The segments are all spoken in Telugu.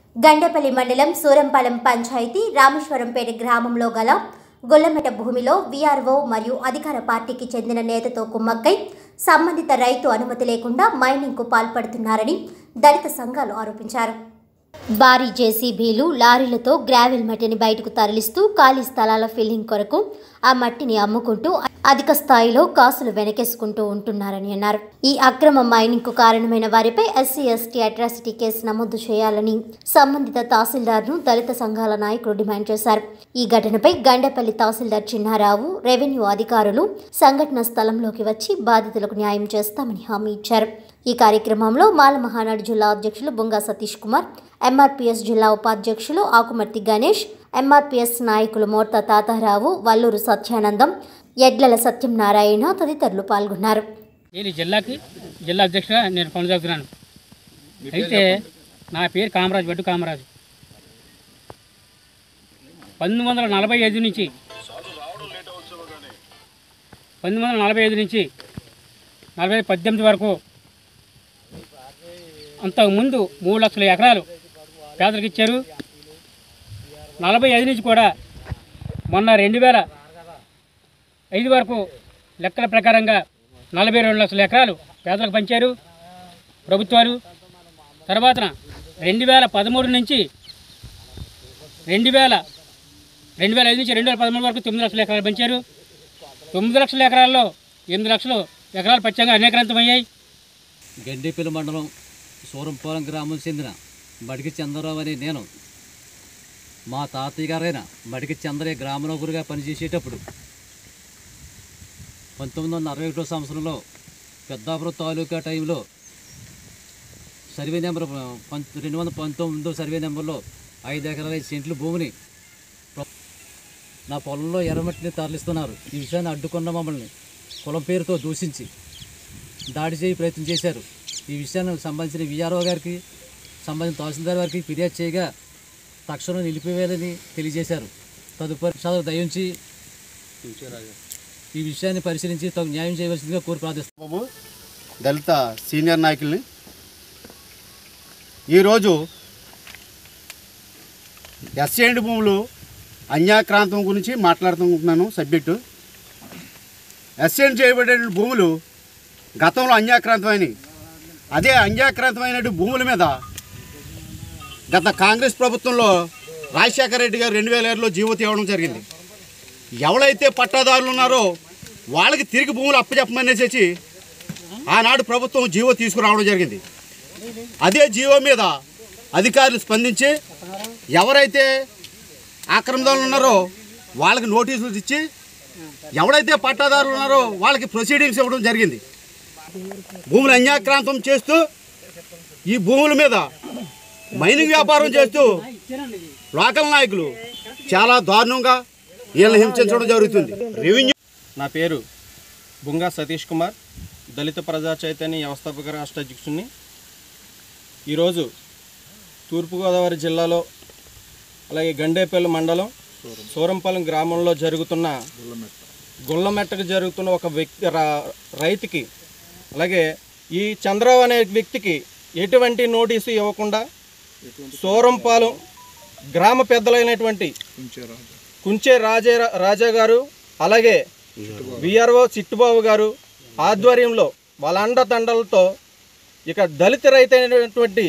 గండపల్లి మండలం సూరంపాలెం పంచాయతీ రామేశ్వరంపేట గ్రామంలో గల గొల్లమెట భూమిలో వీఆర్ఓ మరియు అధికార పార్టీకి చెందిన నేతతో కుమ్మక్కై సంబంధిత రైతు అనుమతి లేకుండా మైనింగ్కు పాల్పడుతున్నారని దళిత సంఘాలు ఆరోపించారు భారీ జేసీబీలు లారీలతో గ్రావెల్ మట్టిని బయటకు తరలిస్తూ ఖాళీ స్థలాల ఫిల్లింగ్ కొరకు ఆ మట్టిని అమ్ముకుంటూ అధిక స్థాయిలో కాసులు వెనకేసుకుంటూ ఉంటున్నారని అన్నారు ఈ అక్రమ మైనింగ్ కు కారణమైన వారిపై ఎస్సీ ఎస్టీ అట్రాసిటీ కేసు నమోదు చేయాలని సంబంధిత తహసీల్దార్ను దళిత సంఘాల నాయకులు డిమాండ్ చేశారు ఈ ఘటనపై గండపల్లి తహసీల్దార్ చిన్నారావు రెవెన్యూ అధికారులు సంఘటన స్థలంలోకి వచ్చి బాధితులకు న్యాయం చేస్తామని హామీ ఇచ్చారు ఈ కార్యక్రమంలో మాల మహానాడు జిల్లా అధ్యక్షులు బొంగా సతీష్ కుమార్ ఎంఆర్పీఎస్ జిల్లా ఉపాధ్యక్షులు ఆకుమర్తి గణేష్ ఎంఆర్పీఎస్ నాయకులు మోర్తా తాతారావు వల్లూరు సత్యానందం ఎడ్లల సత్యనారాయణ తదితరులు పాల్గొన్నారు నేను ఈ జిల్లాకి జిల్లా అధ్యక్షుడిగా నేను కొనసాగుతున్నాను అయితే నా పేరు కామరాజు బడ్డు కామరాజు పంతొమ్మిది వందల నలభై ఐదు నుంచి పంతొమ్మిది వందల నలభై ఐదు నుంచి నలభై పద్దెనిమిది వరకు అంతకుముందు మూడు లక్షల ఎకరాలు పేదలకు ఇచ్చారు నలభై ఐదు నుంచి కూడా మొన్న రెండు వేల ఐదు వరకు లెక్కల ప్రకారంగా నలభై రెండు లక్షల ఎకరాలు పేదలకు పంచారు ప్రభుత్వాలు తర్వాత రెండు వేల పదమూడు నుంచి రెండు వేల రెండు వేల ఐదు నుంచి రెండు వేల పదమూడు వరకు తొమ్మిది లక్షల ఎకరాలు పెంచారు తొమ్మిది లక్షల ఎకరాల్లో ఎనిమిది లక్షలు ఎకరాలు పచ్చంగా అనేకరంతమయ్యాయి గండిపల్లి మండలం సూరంపురం గ్రామం చెందిన మడికి చంద్రరావు అనే నేను మా తాతయ్య గారైన మడికి చంద్రయ్య గ్రామనౌకరుగా పనిచేసేటప్పుడు పంతొమ్మిది వందల అరవై ఒకటో సంవత్సరంలో పెద్దాపురం తాలూకా టైంలో సర్వే నెంబర్ పంత రెండు వందల పంతొమ్మిదో సర్వే నెంబర్లో ఐదు ఎకరాల ఐదు సెంట్లు భూమిని ప్ర- నా పొలంలో ఎర్రమట్టిని తరలిస్తున్నారు ఈ విషయాన్ని అడ్డుకున్న మమ్మల్ని కులం పేరుతో దూషించి దాడి చేయ ప్రయత్నం చేశారు ఈ విషయాన్ని సంబంధించిన విఆర్ఓ గారికి సంబంధించిన తహసీల్దార్ గారికి ఫిర్యాదు చేయగా తక్షణం నిలిపివేయాలని తెలియజేశారు తదుపరి చదువు దయించి ఈ విషయాన్ని పరిశీలించి తగు న్యాయం చేయవలసిందిగా కోరి ప్రార్థిస్తాను బాబు దళిత సీనియర్ నాయకుల్ని ఈరోజు ఎస్ఏండ్ భూములు అన్యాక్రాంతం గురించి మాట్లాడుతున్నాను సబ్జెక్టు ఎస్ఏండ్ చేయబడే భూములు గతంలో అన్యాక్రాంతమైనవి అదే అన్యాక్రాంతమైన భూముల మీద గత కాంగ్రెస్ ప్రభుత్వంలో రాజశేఖర రెడ్డి గారు రెండు వేల ఏడులో జీవో తేవడం జరిగింది ఎవరైతే పట్టాదారులు ఉన్నారో వాళ్ళకి తిరిగి భూములు అప్పచెప్పమనేసి ఆనాడు ప్రభుత్వం జీవో తీసుకురావడం జరిగింది అదే జీవో మీద అధికారులు స్పందించి ఎవరైతే ఆక్రమణలు ఉన్నారో వాళ్ళకి నోటీసులు ఇచ్చి ఎవడైతే పట్టాదారులు ఉన్నారో వాళ్ళకి ప్రొసీడింగ్స్ ఇవ్వడం జరిగింది భూములు అన్యాక్రాంతం చేస్తూ ఈ భూముల మీద మైనింగ్ వ్యాపారం చేస్తూ లోకల్ నాయకులు చాలా దారుణంగా వీళ్ళని హింసించడం జరుగుతుంది రెవెన్యూ నా పేరు బుంగా సతీష్ కుమార్ దళిత ప్రజా చైతన్య వ్యవస్థాపక రాష్ట్ర అధ్యక్షుడిని ఈరోజు తూర్పుగోదావరి జిల్లాలో అలాగే గండేపల్లి మండలం సూరంపాలెం గ్రామంలో జరుగుతున్న గుళ్ళమెట్టకు జరుగుతున్న ఒక వ్యక్తి రా- రైతుకి అలాగే ఈ చంద్రరావు అనే వ్యక్తికి ఎటువంటి నోటీసు ఇవ్వకుండా సూరంపాలెం గ్రామ పెద్దలైనటువంటి కుంచే రాజే రాజా గారు అలాగే విఆర్ఓ చిట్టుబాబు గారు ఆధ్వర్యంలో వాళ్ళ అండదండలతో ఇక దళిత రైతైనటువంటి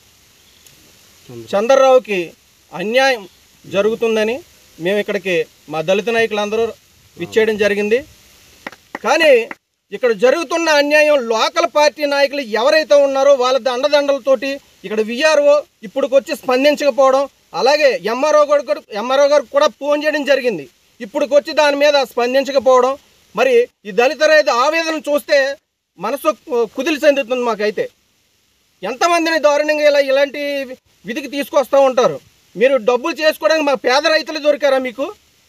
చంద్రరావుకి అన్యాయం జరుగుతుందని మేము ఇక్కడికి మా దళిత నాయకులందరూ ఇచ్చేయడం జరిగింది కానీ ఇక్కడ జరుగుతున్న అన్యాయం లోకల్ పార్టీ నాయకులు ఎవరైతే ఉన్నారో వాళ్ళ అండదండలతోటి ఇక్కడ విఆర్ఓ ఇప్పుడుకొచ్చి స్పందించకపోవడం అలాగే ఎంఆర్ఓ గారు కూడా ఎంఆర్ఓ గారు కూడా ఫోన్ చేయడం జరిగింది ఇప్పుడుకొచ్చి దాని మీద స్పందించకపోవడం మరి ఈ దళిత రైతు ఆవేదన చూస్తే మనసు కుదిలి చెందుతుంది మాకైతే ఎంతమందిని దారుణంగా ఇలా ఇలాంటి విధికి తీసుకొస్తూ ఉంటారు మీరు డబ్బులు చేసుకోవడానికి మా పేద రైతులు దొరికారా మీకు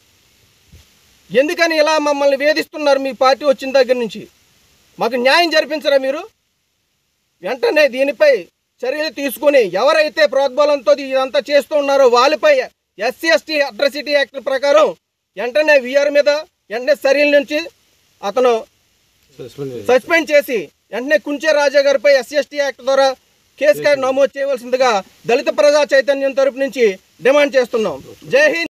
ఎందుకని ఇలా మమ్మల్ని వేధిస్తున్నారు మీ పార్టీ వచ్చిన దగ్గర నుంచి మాకు న్యాయం జరిపించరా మీరు వెంటనే దీనిపై చర్యలు తీసుకొని ఎవరైతే ప్రోద్బలంతో ఇదంతా చేస్తూ ఉన్నారో వాళ్ళపై ఎస్సీ ఎస్టీ అట్రసిటీ యాక్ట్ ప్రకారం వెంటనే విఆర్ మీద వెంటనే చర్యల నుంచి అతను సస్పెండ్ చేసి వెంటనే కుంచే రాజా గారిపై ఎస్సీ ఎస్టీ యాక్ట్ ద్వారా కేసు నమోదు చేయవలసిందిగా దళిత ప్రజా చైతన్యం తరపు నుంచి డిమాండ్ చేస్తున్నాం జై హింద్